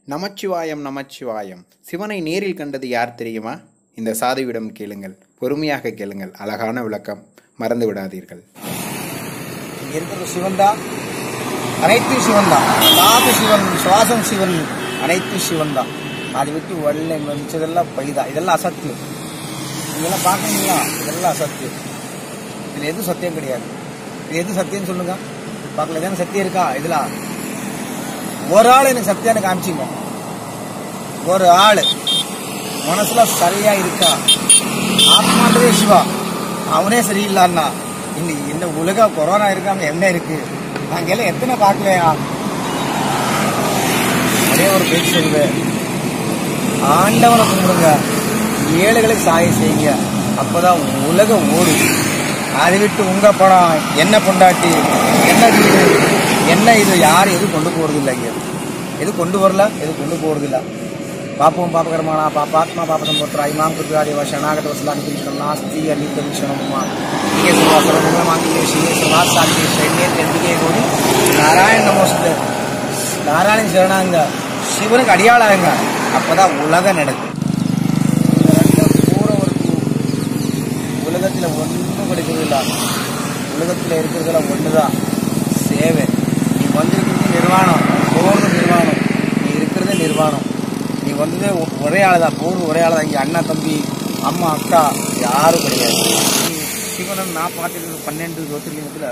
நமச்சிவாயம் நமச்சிவாயம் சிவனை நேரில் கண்டது யார் தெரியுமா இந்த சாதுவிடம் கேளுங்கள் பொறுமையாக கேளுங்கள் அழகான விளக்கம் மறந்து விடாதீர்கள் இங்க இருக்கிறது சிவன் தான் அனைத்து சிவன் தான் காது சிவன் சுவாசம் சிவன் அனைத்து சிவன் தான் அதை விட்டு வெள்ளை மிச்சதெல்லாம் பைதான் இதெல்லாம் அசத்தியம் இதெல்லாம் பார்க்கணுங்களா இதெல்லாம் அசத்தியம் இதில் எது சத்தியம் கிடையாது இது எது சத்தியம்னு சொல்லுங்க பார்க்கல தானே சத்தியம் இருக்கா இதுல ஒரு ஆள் எனக்கு சத்தியான்னு காமிச்சிங்க ஒரு ஆள் மனசுல சரியா இருக்கா ஆத்மாண்டவே சிவா அவனே சரியில்லான்னா இந்த இந்த உலக கொரோனா இருக்காம என்ன இருக்கு நாங்க எல்லாம் எத்தனை பார்க்கலையா அதே ஒரு பேச்சு சொல்லுவேன் ஆண்டவனை கும்பிடுங்க ஏழைகளுக்கு சாயம் செய்யுங்க அப்பதான் உலகம் ஓடும் அதை விட்டு உங்க படம் என்ன பொண்டாட்டி என்ன வீடு என்ன இது யாரும் எது கொண்டு போறது இல்லை இங்க எது கொண்டு வரல எது கொண்டு போறது இல்லை పాపం పాపకర్మాణ పాపాత్మ పాపసం పుత్ర ఇమాం కృపాది శనాగత వసలాన్ని పిలిచిన నాస్తి అని పిలిచనమ్మా ఇంకే సువాసన మంగళమాంగి శివే సువాసాన్ని శైన్యం ఎందుకే కోరి நாராயண நமஸ்தே நாராயணன் சரணாங்க சிவனுக்கு அடியாளாங்க அப்பதான் உலகம் நடக்கும் இந்த ரெண்டும் பூரவருக்கு உலகத்துல ஒன்றும் கிடைக்கிறதில்ல உலகத்துல இருக்கிறதுல ஒண்ணுதான் சேவை நீ வந்திருக்கிறது நிர்வாணம் போறது நிர்வாணம் நீ இருக்கிறது நிர்வாணம் நீ வந்ததே ஒ- ஒரே ஆள் தான் போறது ஒரே ஆள் தான் இங்க அண்ணா தம்பி அம்மா அக்கா யாரும் கிடையாது நீ சிவனன் நான் பார்த்துருக்க பன்னெண்டு ஜோதிர்லிங்கத்துல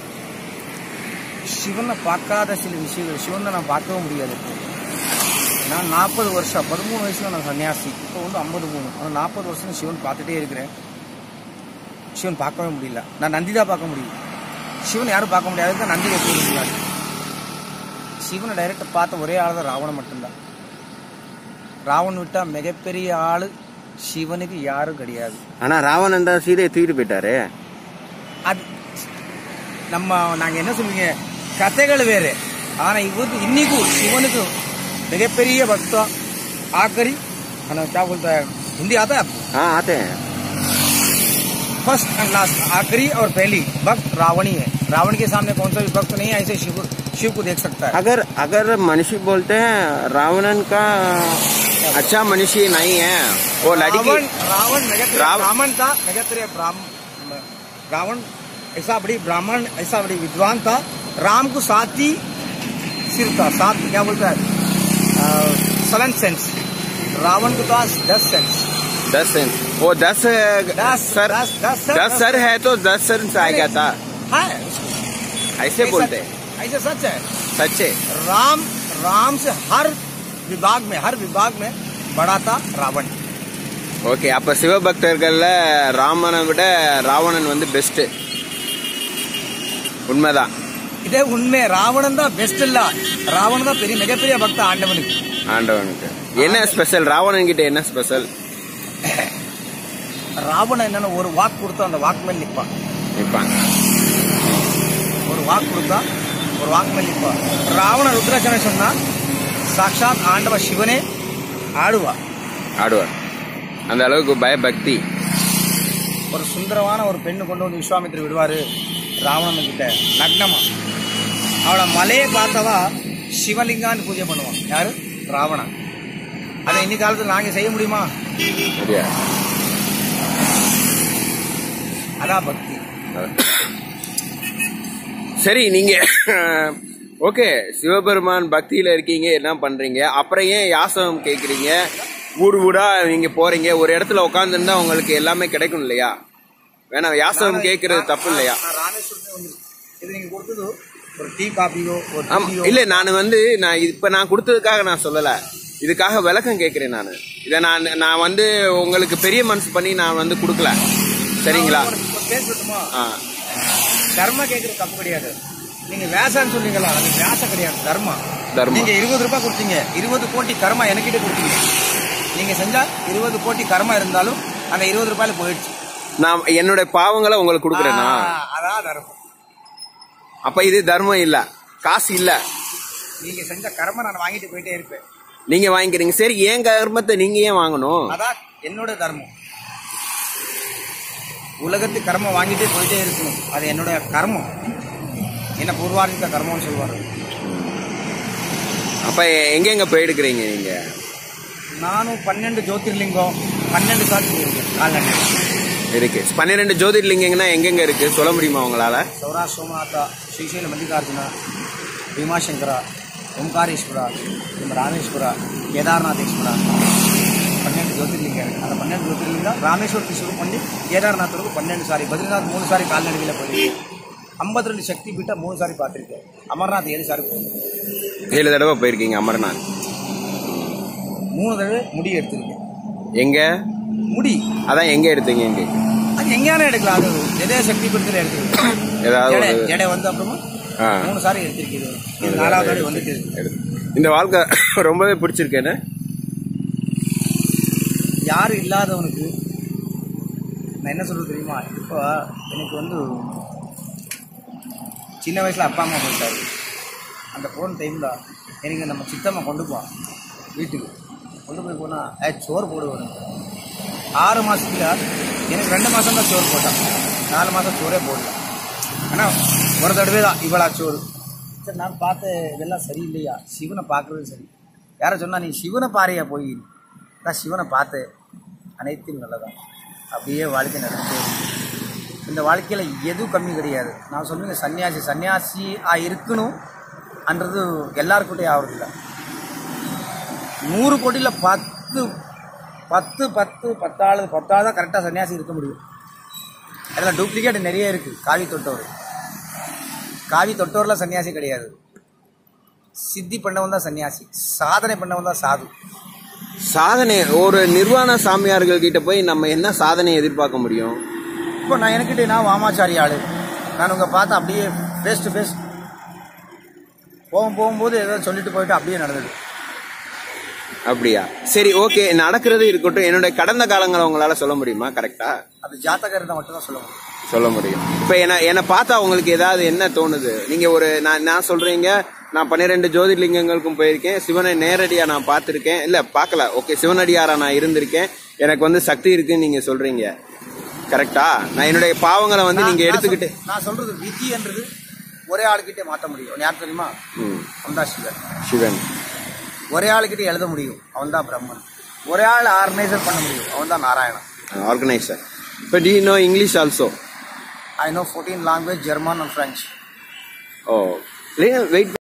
சிவனை பார்க்காத சில விஷயங்கள் சிவனை நான் பார்க்கவும் முடியாது இப்போ. நான் நாற்பது வருஷம் பதிமூணு வயசுல நான் சன்னியாசி இப்போ வந்து ஐம்பது மூணு ஆனால் நாற்பது வருஷம் சிவன் பார்த்துட்டே இருக்கிறேன் சிவன் பார்க்கவே முடியல நான் நந்தி தான் பார்க்க முடியும் சிவன் யாரும் பார்க்க முடியாது அதுக்கு நந்தி எப்படி முடியாது சிவனை டைரக்டாக பார்த்த ஒரே ஆள் தான் ராவணன் மட்டும்தான் ராவணன் விட்டா மிகப்பெரிய ஆளு சிவனுக்கு யாரும் கிடையாது ஆனா ராவணன் தான் சீதையை தூக்கிட்டு போயிட்டாரு அது நம்ம நாங்க என்ன சொல்லுவீங்க கதைகள் வேறு ஆனா இவருக்கு இன்னைக்கும் சிவனுக்கு மிகப்பெரிய பக்தம் ஆக்கரி ஆனா क्या बोलता है हिंदी आता है आपको हाँ आते हैं फर्स्ट एंड लास्ट आखिरी और पहली भक्त रावणी है रावण के सामने कौन सा भी भक्त नहीं है ऐसे शिव शिव को देख सकता है अगर अगर मनुष्य बोलते हैं रावणन का अच्छा मनुष्य नहीं है वो लड़की रावण रावण मिगत्र राव- ब्राह्मण था मिगत्र ब्राह्मण रावण ऐसा बड़ी ब्राह्मण ऐसा बड़ी विद्वान था राम को सात ही सिर था सात क्या बोलता है सेवन सेंस रावण को था दस सेंस दस सेंस वो दस दस सर दस दस सर दस सर है तो दस सर से आ गया था है ऐसे बोलते हैं ऐसे सच है सच्चे राम राम से हर विभाग में हर विभाग में बड़ा था रावण ஓகே அப்ப சிவபக்தர்கள்ல ராமனை விட ராவணன் வந்து பெஸ்ட் உண்மைதான் இதே உண்மை ராவணன் தான் பெஸ்ட் இல்ல ராவணன் தான் பெரிய மிகப்பெரிய பக்த ஆண்டவனுக்கு ஆண்டவனுக்கு என்ன ஸ்பெஷல் ராவணன் கிட்ட என்ன ஸ்பெஷல் ராவணன் என்னன்னா ஒரு வாக்கு கொடுத்தா அந்த வாக்கு மேல் நிற்பான் நிப்பாங்க ஒரு வாக்கு கொடுத்தா ஒரு வாக்கு மேல் நிற்பான் ராவண ருத்ராட்சனை சொன்னா சாட்சாத் ஆண்டவ சிவனே ஆடுவா ஆடுவார் அந்த அளவுக்கு பயபக்தி ஒரு சுந்தரமான ஒரு பெண்ணு கொண்டு வந்து விஸ்வாமித்திர விடுவாரு ராவணன் கிட்ட நக்னமா அவளை மலையை பார்த்தவா சிவலிங்கான்னு பூஜை பண்ணுவான் யாரு ராவணன் அதை இன்னி காலத்துல நாங்க செய்ய முடியுமா முடியாது அதான் பக்தி சரி நீங்க ஓகே சிவபெருமான் பக்தியில இருக்கீங்க என்ன பண்றீங்க அப்புறம் ஏன் யாசகம் கேக்குறீங்க ஊடு ஊடா நீங்க போறீங்க ஒரு இடத்துல உட்காந்துருந்தா உங்களுக்கு எல்லாமே கிடைக்கும் இல்லையா வேணாம் யாசகம் கேக்குறது தப்பு இல்லையா நான் ராமேஸ்வரத்துல வந்து இது நீங்க கொடுத்தது ஒரு டீ காபியோ ஒரு ஆமா டீயோ இல்ல நான் வந்து நான் இப்ப நான் கொடுத்ததுக்காக நான் சொல்லல இதுக்காக விளக்கம் கேக்குறேன் நான் இத நான் நான் வந்து உங்களுக்கு பெரிய மனசு பண்ணி நான் வந்து கொடுக்கல சரிங்களா ஒரு ஒரு பேசட்டுமா ஆ தர்மா கேட்கறது தப்பு கிடையாது நீங்க வேசான்னு சொன்னீங்களா அது வேசம் கிடையாது தர்மா தர்மா. நீங்க இருபது ரூபாய் கொடுத்தீங்க இருபது கோடி கர்மா எனக்கிட்ட கொடுத்தீங்க நீங்க செஞ்சா இருபது கோடி கர்மா இருந்தாலும் அந்த இருபது ரூபாயில போயிடுச்சு நான் என்னோட பாவங்களை உங்களுக்கு கொடுக்குறேனா ஆ, அதான் தர்மம் அப்ப இது தர்மம் இல்ல காசு இல்ல நீங்க செஞ்ச கர்ம நான் வாங்கிட்டு போயிட்டே இருப்பேன் நீங்க வாங்கிக்கிறீங்க சரி ஏன் கர்மத்தை நீங்க ஏன் வாங்கணும் அதான் என்னோட தர்மம் உலகத்து கர்மம் வாங்கிட்டே போயிட்டே இருக்கணும் அது என்னோட கர்மம் என்ன பூர்வார்ஜித கர்மம்னு சொல்லுவாரு அப்ப எங்கெங்க போயிருக்கிறீங்க நீங்க ನಾನು ಪನ್ನೆಂಡು ಜ್ಯೋತಿರ್ಲಿಂಗಂ ಪನ್ನೆಂಡು ಸಾರಿ போயிருக்கேன் கால்நடை இருக்கு பன்னிரெண்டு ஜோதிர்லிங்கங்கன்னா எங்கெங்க இருக்கு சொல்ல முடியுமா உங்களால ಸೌರಾಷ್ಟ್ರ ಸೋಮನಾಥ ಶ್ರೀಶೈಲ ಮಲ್ಲಿಕಾರ್ಜುನ ಭೀಮಾಶಂಕರ ಓಂಕಾರೇಶ್ವರ ನಮ್ಮ ರಾಮೇಶ್ವರ ಕೇದಾರನಾಥೇಶ್ವರ பன்னெண்டு ஜோதிர்லிங்கம் இருக்கு அந்த பன்னெண்டு ஜோதிர்லிங்கம் ராமேஸ்வரத்தை சுரு பண்ணி கேதார்நாத்தருக்கு பன்னெண்டு சாரி பத்ரிநாத் மூணு சாரி கால்நடைகளில் போயிருக்கேன் ஐம்பத்தி ரெண்டு சக்தி பீட்டா மூணு சாரி பார்த்துருக்கேன் அமர்நாத் ஏழு சாரி போயிருக்கேன் ஏழு தடவை போயிருக்கீங்க அமர்நாத் மூணு தடவை முடி எடுத்திருக்கேன் எங்க முடி அதான் எங்க எடுத்தீங்க எங்க அது எங்கேயான எடுக்கலாம் அது எதே சக்தி பீட்டத்தில் எடுத்துருக்கேன் ஏதாவது ஜடை ஒரு ஜடை வந்து அப்புறமா ஆ. மூணு சாரி எடுத்திருக்கீங்க இது நாலாவது வாட்டி வந்துட்டு இருக்கு. எடுத்து. இந்த வாழ்க்கை ரொம்பவே பிடிச்சிருக்கேன்னு யாரும் இல்லாதவனுக்கு நான் என்ன சொல்றது தெரியுமா இப்போ எனக்கு வந்து சின்ன வயசில் அப்பா அம்மா போயிட்டாரு அந்த போன டைமில் எனக்கு நம்ம சித்தம்மா கொண்டு போவான் வீட்டுக்கு கொண்டு போய் போனால் ஏ சோறு போடுவேன் ஆறு மாதத்துல எனக்கு ரெண்டு மாதம் தான் சோறு போட்டான் நாலு மாதம் சோறே போடல ஆனால் ஒரு தடவை தான் இவ்வளோ சோறு சரி நான் பார்த்தேன் இதெல்லாம் சரியில்லையா சிவனை பார்க்குறது சரி யாரை சொன்னா நீ சிவனை பாறையா போய் நான் சிவனை பார்த்தேன் அனைத்தும் நல்லதான் அப்படியே வாழ்க்கை நடந்துட்டே இருக்கு. இந்த வாழ்க்கையில் எதுவும் கம்மி கிடையாது நான் சொல்லுங்க சன்னியாசி சன்னியாசி ஆ இருக்கணும் அன்றது எல்லாருக்கிட்டையும் ஆகுறதில்ல நூறு கோடியில் பத்து பத்து பத்து பத்தாவது பத்தாவது தான் கரெக்டாக சன்னியாசி இருக்க முடியும் அதில் டூப்ளிகேட் நிறைய இருக்குது காவி தொட்டவர் காவி தொட்டவரில் சன்னியாசி கிடையாது சித்தி பண்ணவன் தான் சன்னியாசி சாதனை பண்ணவன் தான் சாது சாதனை ஒரு நிர்வாண சாமியார்கள் கிட்ட போய் நம்ம என்ன சாதனை எதிர்பார்க்க முடியும் இப்போ நான் எனக்கிட்ட நான் வாமாச்சாரி ஆளு நான் உங்க பார்த்து அப்படியே ஃபேஸ் டு ஃபேஸ் போகும் போகும்போது ஏதோ சொல்லிட்டு போயிட்டு அப்படியே நடந்தது அப்படியா சரி ஓகே நடக்கிறது இருக்கட்டும் என்னுடைய கடந்த காலங்களை உங்களால சொல்ல முடியுமா கரெக்டா அது ஜாத்தகம் இருந்தால் மட்டும் தான் சொல்ல முடியும் சொல்ல முடியும் இப்ப என்ன என்னை பார்த்தா உங்களுக்கு ஏதாவது என்ன தோணுது நீங்க ஒரு நான் நான் சொல்றீங்க நான் பன்னிரெண்டு ஜோதிர்லிங்கங்களுக்கும் போயிருக்கேன் சிவனை நேரடியா நான் பார்த்திருக்கேன் இல்ல பார்க்கல ஓகே சிவனடியாரா நான் இருந்திருக்கேன் எனக்கு வந்து சக்தி இருக்குன்னு நீங்க சொல்றீங்க கரெக்டா நான் என்னுடைய பாவங்களை வந்து நீங்க நான் எடுத்துக்கிட்டு சொல்- நான் சொல்றது விதி என்றது ஒரே ஆளுக்கிட்டே மாற்ற முடியும் யார் தெரியுமா ம், அவன் தான் சிவன் சிவன் ஒரே ஆளுக்கிட்டே எழுத முடியும் அவன் தான் பிரம்மன் ஒரே ஆள் ஆர்கனைசர் பண்ண முடியும் அவன் தான் நாராயணன் ஆர்கனைசர் இப்போ டி know English also I know fourteen language German and French oh wait